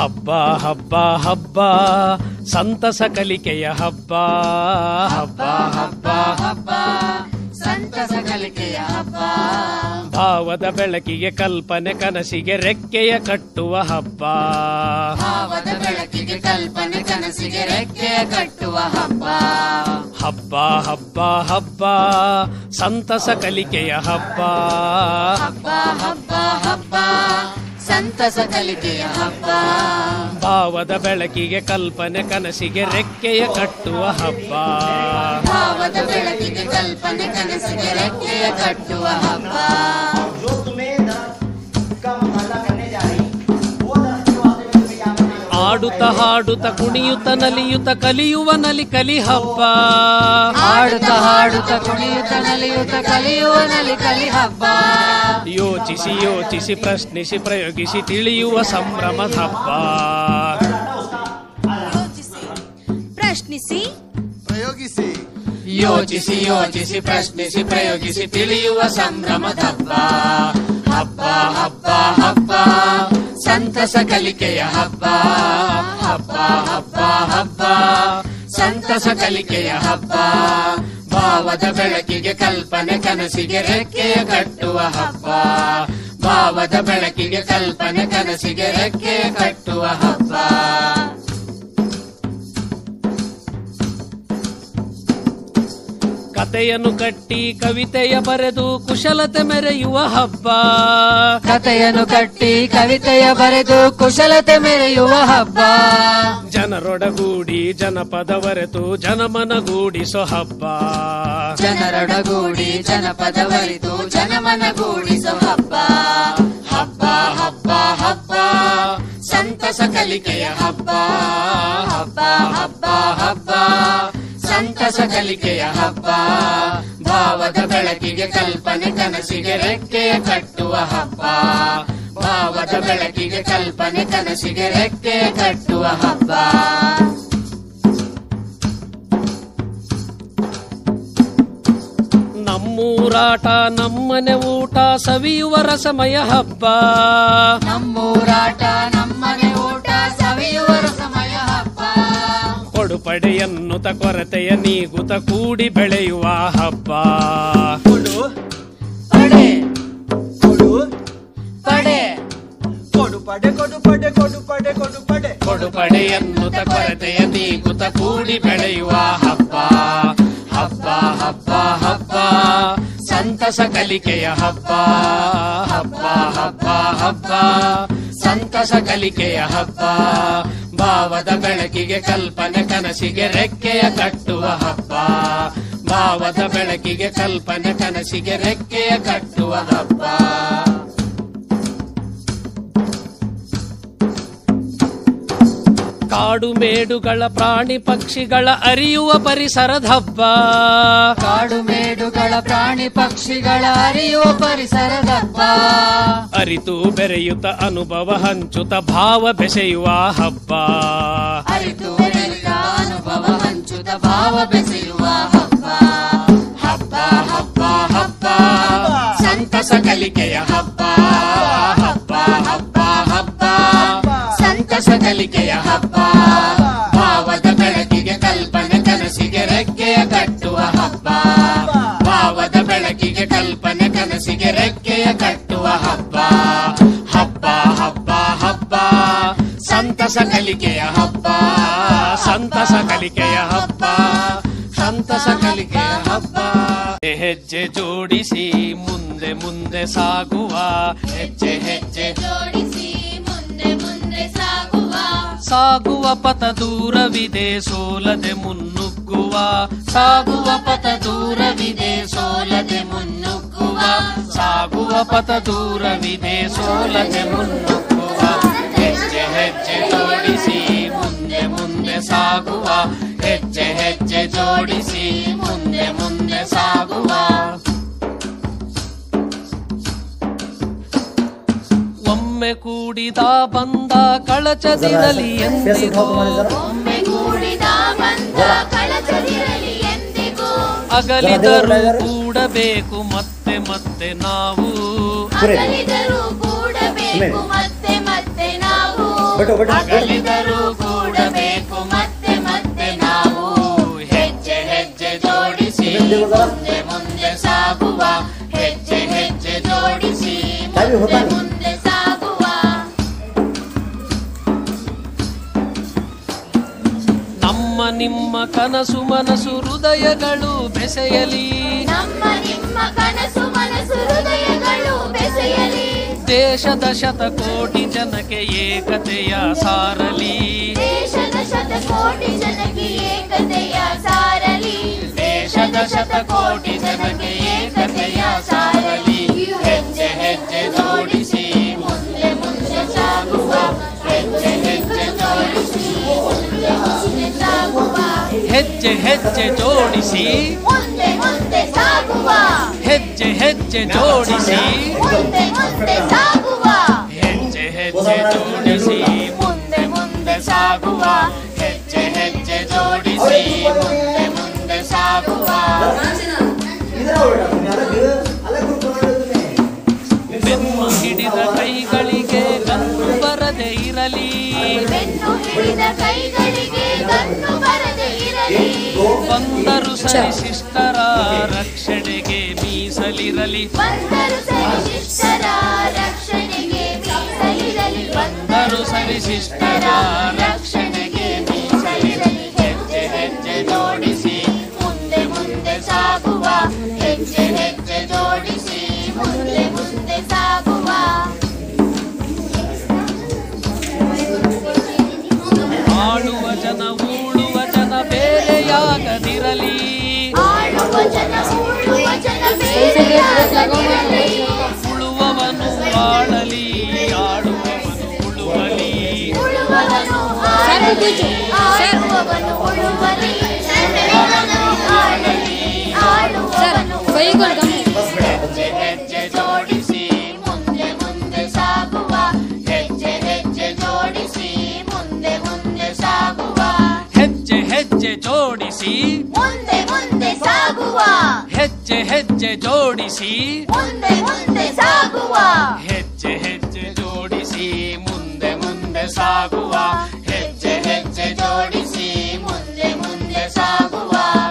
ಹಬ್ಬ ಹಬ್ಬ ಹಬ್ಬ ಸಂತಸ ಕಲಿಕೆಯ ಹಬ್ಬ ಹಬ್ಬ ಹಬ್ಬ ಹಬ್ಬ ಸಂತಸ ಕಲಿಕೆಯ ಹಬ್ಬ ಭಾವದ ಬೆಳಕಿಗೆ ಕಲ್ಪನೆ ಕನಸಿಗೆ ರೆಕ್ಕೆಯ ಕಟ್ಟುವ ಹಬ್ಬ ಭಾವದ ಬೆಳಕಿಗೆ ಕಲ್ಪನೆ ಕನಸಿಗೆ ರೆಕ್ಕೆಯ ಕಟ್ಟುವ ಹಬ್ಬ ಹಬ್ಬ ಹಬ್ಬ ಹಬ್ಬ ಸಂತಸ ಕಲಿಕೆಯ ಹಬ್ಬ ಹಬ್ಬ ಹಬ್ಬ ಹಬ್ಬ ಸಂತಸ ಕಲಿಕೆಯ ಹಬ್ಬ ಭಾವದ ಬೆಳಕಿಗೆ ಕಲ್ಪನೆ ಕನಸಿಗೆ ರೆಕ್ಕೆಯ ಕಟ್ಟುವ ಹಬ್ಬ ಭಾವದ ಬೆಳಕಿಗೆ ಕಲ್ಪನೆ ಕನಸಿಗೆ ರೆಕ್ಕೆಯ ಕಟ್ಟುವ ಹಬ್ಬ जो तुम्हें दर्द का मुकाबला करने जा रही वो दर्द के वास्ते में तुम्हें यहाँ पर ಆಡುತ್ತ ಹಾಡುತ್ತ ಕುಣಿಯುತ್ತ ನಲಿಯುತ್ತ ಕಲಿಯುವ ನಲಿ ಕಲಿ ಹಬ್ಬ ಹಾಡುತ್ತ ಹಾಡುತ್ತ ಕುಣಿಯುತ್ತ ನಲಿಯುತ್ತ ಕಲಿಯುವ ನಲಿ ಕಲಿ ಹಬ್ಬ ಯೋಚಿಸಿ ಯೋಚಿಸಿ ಪ್ರಶ್ನಿಸಿ ಪ್ರಯೋಗಿಸಿ ತಿಳಿಯುವ ಸಂಭ್ರಮದ ಹಬ್ಬ ಯೋಚಿಸಿ ಪ್ರಶ್ನಿಸಿ ಪ್ರಯೋಗಿಸಿ ಯೋಚಿಸಿ ಯೋಚಿಸಿ ಪ್ರಶ್ನಿಸಿ ಪ್ರಯೋಗಿಸಿ ತಿಳಿಯುವ ಸಂಭ್ರಮದ ಹಬ್ಬ ಹಬ್ಬ ಹಬ್ಬ ಹಬ್ಬ ಸಂತಸ ಕಲಿಕೆಯ ಹಬ್ಬ ಹಬ್ಬ ಹಬ್ಬ ಹಬ್ಬ ಸಂತಸ ಕಲಿಕೆಯ ಹಬ್ಬ ಭಾವದ ಬೆಳಕಿಗೆ ಕಲ್ಪನೆ ಕನಸಿಗೆ ರೆಕ್ಕೆಯ ಕಟ್ಟುವ ಹಬ್ಬ ಭಾವದ ಬೆಳಕಿಗೆ ಕಲ್ಪನೆ ಕನಸಿಗೆ ರೆಕ್ಕೆಯ ಕಟ್ಟುವ ಹಬ್ಬ ಕತೆಯನ್ನು ಕಟ್ಟಿ ಕವಿತೆಯ ಬರೆದು ಕುಶಲತೆ ಮೆರೆಯುವ ಹಬ್ಬ ಕಥೆಯನ್ನು ಕಟ್ಟಿ ಕವಿತೆಯ ಬರೆದು ಕುಶಲತೆ ಮೆರೆಯುವ ಹಬ್ಬ ಜನರೊಡಗೂಡಿ ಜನಪದವರೆತು ಜನಮನಗೂಡಿಸೋ ಹಬ್ಬ ಜನರೊಡಗೂಡಿ ಜನಪದವರಿತು ಜನಮನಗೂಡಿಸೋ ಹಬ್ಬ ಹಬ್ಬ ಹಬ್ಬ ಹಬ್ಬ ಸಂತಸ ಕಲಿಕೆಯ ಹಬ್ಬ ಹಬ್ಬ ಹಬ್ಬ ಹಬ್ಬ ಸಂತಸ ಕಲಿಕೆಯ ಹಬ್ಬ ಭಾವದ ಬೆಳಕಿಗೆ ಕಲ್ಪನೆ ಕನಸಿಗೆ ರೆಕ್ಕೆಯ ಕಟ್ಟುವ ಹಬ್ಬ ಭಾವದ ಬೆಳಕಿಗೆ ಕಲ್ಪನೆ ಕನಸಿಗೆ ರೆಕ್ಕೆಯ ಕಟ್ಟುವ ಹಬ್ಬ ನಮ್ಮೂರಾಟ ನಮ್ಮನೆ ಊಟ ಸವಿಯುವ ರಸಮಯ ಹಬ್ಬ ನಮ್ಮೂರಾಟ ನಮ್ಮನೆ ಊಟ ಸವಿಯುವ ಸಮಯ ಹಬ್ಬ ಕೊಡುಪಡೆ ಎನ್ನುತ್ತ ಕೊರತೆಯ ನೀಗುತ್ತ ಕೂಡಿ ಬೆಳೆಯುವ ಹಬ್ಬ ಕೊಡು ಪಡೆ ಕೊಡು ಪಡೆ ಕೊಡು ಪಡೆ ಕೊಡು ಪಡೆ ಕೊಡು ಪಡೆ ಕೊಡು ಪಡೆ ಕೊಡುಪಡೆ ಎನ್ನುತ್ತ ಕೊರತೆಯ ನೀಗುತ್ತ ಕೂಡಿ ಬೆಳೆಯುವ ಹಬ್ಬ ಹಬ್ಬ ಹಬ್ಬ ಹಬ್ಬ ಸಂತಸ ಕಲಿಕೆಯ ಹಬ್ಬ ಹಬ್ಬ ಹಬ್ಬ ಹಬ್ಬ ಸಂತಸ ಕಲಿಕೆಯ ಹಬ್ಬ ಭಾವದ ಬೆಳಕಿಗೆ ಕಲ್ಪನೆ ಕನಸಿಗೆ ರೆಕ್ಕೆಯ ಕಟ್ಟುವ ಹಬ್ಬ ಭಾವದ ಬೆಳಕಿಗೆ ಕಲ್ಪನೆ ಕನಸಿಗೆ ರೆಕ್ಕೆಯ ಕಟ್ಟುವ ಹಬ್ಬ ಕಾಡು ಮೇಡುಗಳ ಪ್ರಾಣಿ ಪಕ್ಷಿಗಳ ಅರಿಯುವ ಪರಿಸರದ ಹಬ್ಬ ಕಾಡು ಮೇಡುಗಳ ಪ್ರಾಣಿ ಪಕ್ಷಿಗಳ ಅರಿಯುವ ಪರಿಸರದ ಹಬ್ಬ ಅರಿತು ಬೆರೆಯುತ್ತ ಅನುಭವ ಹಂಚುತ್ತ ಭಾವ ಬೆಸೆಯುವ ಹಬ್ಬ ಅರಿತು ಬೆರೆತ ಅನುಭವ ಹಂಚುತ್ತ ಭಾವ ಬೆಸೆಯುವ ಹಬ್ಬ ಹಬ್ಬ ಹಬ್ಬ ಹಬ್ಬ ಸಂತಸ ಕಲಿಕೆಯ ಹಬ್ಬ ಹಬ್ಬ ಹಬ್ಬ ಹಬ್ಬ ಸಂತಸ ಕಲಿಕೆಯ ಹಬ್ಬ ಭಾವದ ಬೆಳಕಿಗೆ ಕಲ್ಪನೆ ಕನಸಿಗೆ ರೆಕ್ಕೆಯ ಕಟ್ಟುವ ಹಬ್ಬ ಭಾವದ ಬೆಳಕಿಗೆ ಕಲ್ಪನೆ ಕನಸಿಗೆ ರೆಕ್ಕೆಯ ಕಟ್ಟುವ ಹಬ್ಬ ಹಬ್ಬ ಹಬ್ಬ ಹಬ್ಬ ಸಂತಸ ಕಲಿಕೆಯ ಹಬ್ಬ ಸಂತಸ ಕಲಿಕೆಯ ಹಬ್ಬ ಸಂತಸ ಕಲಿಕೆಯ ಹಬ್ಬ ಹೆಜ್ಜೆ ಜೋಡಿಸಿ ಮುಂದೆ ಮುಂದೆ ಸಾಗುವ ಹೆಜ್ಜೆ ಹೆಜ್ಜೆ ಜೋಡಿಸಿ ಮುಂದೆ ಮುಂದೆ ಸಾಗುವ ಸಾಗುವ ಪಥ ದೂರವಿದೆ ಸೋಲದೆ ಮುನ್ನುಗ್ಗುವ ಸಾಗುವ ಪಥ ದೂರವಿದೆ ಸೋಲದೆ ಮುನ್ನುಗ್ಗುವ ಸಾಗುವ ಪಥ ದೂರವಿದೆ ಸೋಲದೆ ಮುನ್ನುಗ್ಗುವ ಹೆಜ್ಜೆ ಹೆಜ್ಜೆ ಜೋಡಿಸಿ ಮುಂದೆ ಮುಂದೆ ಸಾಗುವ ಹೆಜ್ಜೆ ಹೆಜ್ಜೆ ಜೋಡಿಸಿ ಮುಂದೆ ಮುಂದೆ ಸಾಗುವ ಒಮ್ಮೆ ಕೂಡಿದ ಬಂದ ಕಳಚದಿರಲಿ ಎಂದಿಗೂ ಒಮ್ಮೆ ಕೂಡಿದ ಬಂದ ಕಳಚದಿರಲಿ ಎಂದಿಗೂ ಅಗಲಿದರೂ ಕೂಡಬೇಕು ಮತ್ತೆ ಮತ್ತೆ ನಾವು ಅಗಲಿದರೂ ಕೂಡಬೇಕು ಮತ್ತೆ ಮತ್ತೆ ನಾವು ಬಟು, ಬಟು, ಬಟು. ಅಗಲಿದರೂ ಕೂಡಬೇಕು ಮತ್ತೆ ಮತ್ತೆ ನಾವು ಹೆಜ್ಜೆ ಹೆಜ್ಜೆ ಜೋಡಿಸಿ ಮುಂದೆ ಮುಂದೆ ಸಾಗುವ ಹೆಜ್ಜೆ ಹೆಜ್ಜೆ ಜೋಡಿಸಿ ಚಾವಿ ಮುಂದೆ ಹೋತಾನೆ. ಮುಂದೆ ಸಾಗುವ ನಮ್ಮ ನಿಮ್ಮ ಕನಸು ಮನಸ್ಸು ಹೃದಯಗಳು ಬೆಸೆಯಲಿ ನಮ್ಮ ನಿಮ್ಮ ಕನಸು ಮನಸ್ಸು ಹೃದಯಗಳು ಬೆಸೆಯಲಿ ದೇಶದ ಶತಕೋಟಿ ಜನಕ್ಕೆ ಏಕತೆಯ ಸಾರಲಿ ದೇಶದ ಶತಕೋಟಿ ಜನಕ್ಕೆ ಏಕತೆಯ ಸಾರಲಿ ದೇಶದ ಶತಕೋಟಿ ಜನಕ್ಕೆ ಏಕತೆಯ ಸಾರಲಿ ಹೆಜ್ಜೆ ಹೆಜ್ಜೆ ಜೋಡಿಸಿ ಮುಂದೆ ಮುಂದೆ ಸಾಗುವ ಹೆಜ್ಜೆ ಹೆಜ್ಜೆ ಜೋಡಿಸಿ ಮುಂದೆ ಮುಂದೆ ಸಾಗುವ ಹೆಜ್ಜೆ ಹೆಜ್ಜೆ ಜೋಡಿಸಿ ಮುಂದೆ ಮುಂದೆ ಸಾಗುವ ಹೆಜ್ಜೆ ಹೆಜ್ಜೆ ಜೋಡಿಸಿ ಮುಂದೆ ಮುಂದೆ ಸಾಗುವ ಹೆಜ್ಜೆ ಹೆಜ್ಜೆ ಜೋಡಿಸಿ ಮುಂದೆ ಮುಂದೆ ಸಾಗುವ ಹೆಜ್ಜೆ ಹೆಜ್ಜೆ ಜೋಡಿಸಿ ಮುಂದೆ ಮುಂದೆ ಸಾಗುವ ಇದರ ಹೊರಡ ಅಲಗ ಅಲಗ ಕೂತ್ಕೊಂಡ್ರೆ ಬೆನ್ನು ಹಿಡಿದ ಕೈಗಳಿಗೆ ಗಂಟು ಬರದೆ ಇರಲಿ ಬೆನ್ನು ಹಿಡಿದ ಕೈಗಳಿಗೆ ಗನ್ನು ಬರದೆ ಇರಲಿ ಬಂದರು ಸರಿ ಶಿಷ್ಟರ ರಕ್ಷಣೆಗೆ ಮೀಸಲಿರಲಿ ಬಂದರು ಸರಿ ಶಿಷ್ಟರ ರಕ್ಷಣೆಗೆ ಮೀಸಲಿರಲಿ ಬಂದರು ಸರಿ ಶಿಷ್ಟರ ರಕ್ಷಣೆಗೆ ಮೀಸಲಿರಲಿ ಹೆಜ್ಜೆ ಹೆಜ್ಜೆ ಜೋಡಿಸಿ ಮುಂದೆ ಮುಂದೆ ಸಾಗುವ ಹೆಜ್ಜೆ ಹೆಜ್ಜೆ ಜೋಡಿಸಿ ಮುಂದೆ ಮುಂದೆ ಸಾಗುವ ಆಳುವ ಜನ ಊಳುವ ಜನ ಬೇರೆಯಾಗದಿರಲಿ ಆಳುವ ಜನ ಉಳುವ ಜನ ಬೇರೆಯಾಗದಿರಲಿ ಉಳುವವನು ಆಳಲಿ ಆಳುವವನು ಉಳುವಲಿ ಉಳುವವನು ಆಳಲಿ ಆಳುವವನು ಉಳುವಲಿ ಉಳುವವನು ಆಳಲಿ ಆಳುವವನು ಉಳುವಲಿ. ಹೆಜ್ಜೆ ಹೆಜ್ಜೆ ಜೋಡಿಸಿ ಮುಂದೆ ಮುಂದೆ ಸಾಗುವ ಹೆಜ್ಜೆ ಹೆಜ್ಜೆ ಜೋಡಿಸಿ ಮುಂದೆ ಮುಂದೆ ಸಾಗುವ ಹೆಜ್ಜೆ ಹೆಜ್ಜೆ ಜೋಡಿಸಿ ಮುಂದೆ ಮುಂದೆ ಸಾಗುವ ಹೆಜ್ಜೆ ಹೆಜ್ಜೆ ಜೋಡಿಸಿ ಮುಂದೆ ಮುಂದೆ ಸಾಗುವ ಹೆಜ್ಜೆ ಹೆಜ್ಜೆ ಜೋಡಿಸಿ ಮುಂದೆ ಮುಂದೆ ಸಾಗುವ ಹೆಜ್ಜೆ ಹೆಜ್ಜೆ ಜೋಡಿಸಿ ಮುಂದೆ ಮುಂದೆ ಸಾಗುವ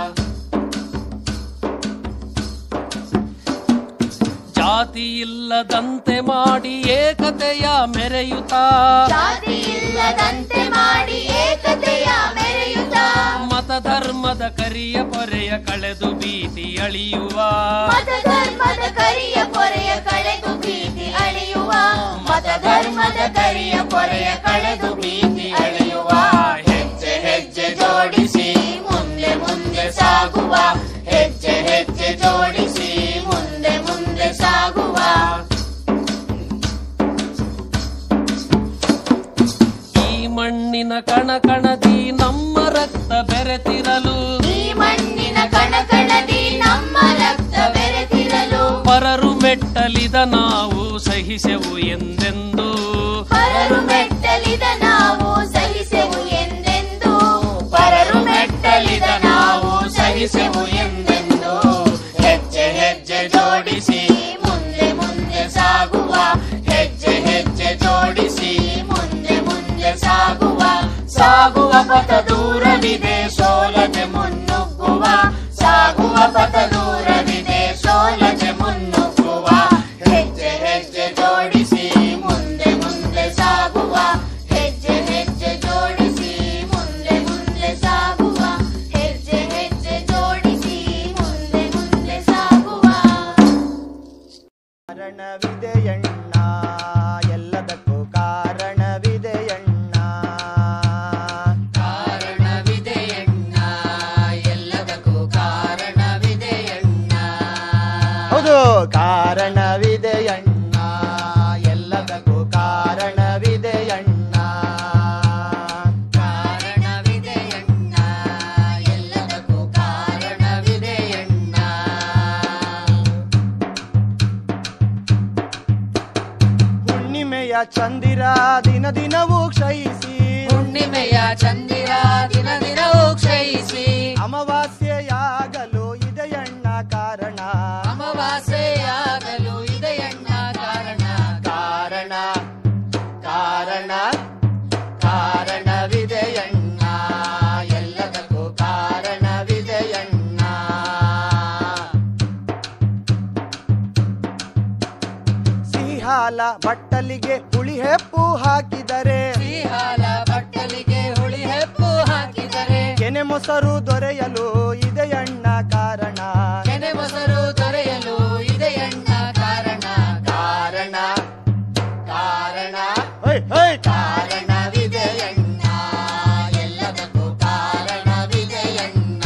ಜಾತಿ ಇಲ್ಲದಂತೆ ಮಾಡಿ ಏಕತೆಯ ಮೆರೆಯುತ್ತಾ ಜಾತಿ ಇಲ್ಲದಂತೆ ಮಾಡಿ ಏಕತೆಯ ಮೆರೆಯುತ್ತ ಮತ ಧರ್ಮದ ಕರಿಯ ಪೊರೆಯ ಕಳೆದು ಭೀತಿ ಅಳಿಯುವ ಮತ ಧರ್ಮದ ಕರಿಯ ಪೊರೆಯ ಕಳೆದು ಭೀತಿ ಅಳೆಯುವ ಮತ ಧರ್ಮದ ಕರಿಯ ಪೊರೆಯ ಕಳೆದು ಭೀತಿ ಅಳೆಯುವ ಹೆಜ್ಜೆ ಹೆಜ್ಜೆ ಜೋಡಿಸಿ ಮುಂದೆ ಮುಂದೆ ಸಾಗುವ ಹೆಜ್ಜೆ ಹೆಜ್ಜೆ ಜೋಡಿಸಿ ಮುಂದೆ ಮುಂದೆ ಸಾಗುವ ಈ ಮಣ್ಣಿನ ಕಣ ಕಣದಿ ನಮ್ಮ ರಕ್ತ ಬೆರೆತಿರಲು ಈ ಮಣ್ಣಿನ ಕಣಕಣದಿ ನಮ್ಮ ರಕ್ತ ಬೆರೆತಿರಲು ಪರರು ಮೆಟ್ಟಲಿದ ನಾವು ಸಹಿಸೆವು ಎಂದೆಂದು ಪರರು ಮೆಟ್ಟಲಿದ ನಾವು ಸಹಿಸೆವು ಎಂದೆಂದು ಪರರು ಮೆಟ್ಟಲಿದ ನಾವು ಸಹಿಸೆವು ಎಂದೆಂದು ಹೆಜ್ಜೆ ಹೆಜ್ಜೆ ಜೋಡಿಸಿ ಮುಂದೆ ಮುಂದೆ ಸಾಗುವ ಹೆಜ್ಜೆ ಹೆಜ್ಜೆ ಜೋಡಿಸಿ ಮುಂದೆ ಮುಂದೆ ಸಾಗುವ ಸಾಗುವ ಪಥ ದೂರವಿದೆ ಸೋಲದೆ ಮುನ್ನುಗ್ಗುವ ಸಾಗುವ ಪಥ ದೂರವಿದೆ ಸೋಲದೆ ಮುನ್ನುಗ್ಗುವ ಹೆಜ್ಜೆ ಹೆಜ್ಜೆ ಜೋಡಿಸಿ ಮುಂದೆ ಮುಂದೆ ಸಾಗುವ ಹೆಜ್ಜೆ ಹೆಜ್ಜೆ ಜೋಡಿಸಿ ಮುಂದೆ ಮುಂದೆ ಸಾಗುವ ಹೆಜ್ಜೆ ಹೆಜ್ಜೆ ಜೋಡಿಸಿ ಮುಂದೆ ಮುಂದೆ ಸಾಗುವ ಕಾರಣವಿದೆಯಣ್ಣ ಎಲ್ಲದಕ್ಕೂ ಕಾರಣವಿದೆಯಣ್ಣ ಕಾರಣವಿದೆಯಣ್ಣ ಎಲ್ಲದಕ್ಕೂ ಕಾರಣವಿದೆಯಣ್ಣ ಹೌದು ಕಾರಣವಿದೆಯಣ್ಣ ಎಲ್ಲದಕ್ಕೂ ಕಾರಣವಿದೆಯಣ್ಣ ಕಾರಣವಿದೆಯಣ್ಣ ಎಲ್ಲದಕ್ಕೂ ಕಾರಣವಿದೆಯಣ್ಣ ಹುಣ್ಣಿಮೆಯ ಚಂದಿರ ದಿನ ದಿನವೂ ಕ್ಷಯಿಸಿ ಹುಣ್ಣಿಮೆಯ ಚಂದಿರ ದಿನ ದಿನವೂ ಕ್ಷಯಿಸಿ ಅಮಾವಾಸ್ಯೆಯಾಗಲು ಇದೆಯಣ್ಣ ಕಾರಣ ಅಮಾವಾಸ್ಯೆಯಾಗಲು ಇದೆಯಣ್ಣ ಕಾರಣ ಕಾರಣ ಕಾರಣ ಹಾಲ ಬಟ್ಟಲಿಗೆ ಹುಳಿ ಹೆಪ್ಪು ಹಾಕಿದರೆ ಸಿಹಿ ಹಾಲ ಬಟ್ಟಲಿಗೆ ಹುಳಿ ಹೆಪ್ಪು ಹಾಕಿದರೆ ಕೆನೆ ಮೊಸರು ದೊರೆಯಲು ಇದೆಯಣ್ಣ ಕಾರಣ ಕೆನೆ ಮೊಸರು ದೊರೆಯಲು ಇದೆಯಣ್ಣ ಕಾರಣ ಕಾರಣ ಕಾರಣ ಹೈ ಹೈ ಕಾರಣವಿದೆಯಣ್ಣ ಎಲ್ಲದಕ್ಕೂ ಕಾರಣವಿದೆಯಣ್ಣ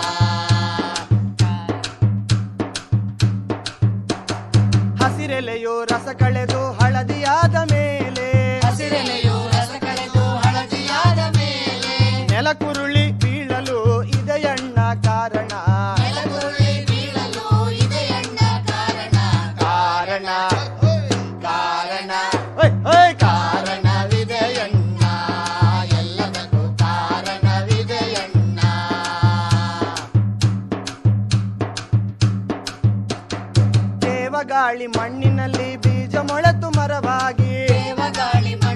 ಹಸಿರೆಲೆಯು ರಸ ಕಳೆದು ಹಳದಿಯಾದ ಮೇಲೆ ಹಸಿರೆಲೆಯು ರಸ ಕಳೆದು ಹಳದಿಯಾದ ಮೇಲೆ ನೆಲಕುರುಳಿ ಬೀಳಲು ಇದೆಯಣ್ಣ ಕಾರಣ ನೆಲಗುರುಳಿ ಬೀಳಲು ಇದೆಯಣ್ಣ ಕಾರಣ ಕಾರಣ ಕಾರಣ ಹೈ ಹೈ ಕಾರಣವಿದೆಯಣ್ಣ ಎಲ್ಲದಕ್ಕೂ ಕಾರಣವಿದೆಯಣ್ಣ ದೇವಗಾಳಿ ಮಣ್ಣಿನಲ್ಲಿ ಬೀಜ ಮೊಳೆತು ಮರವಾಗಿ ದೇವಗಾಳಿ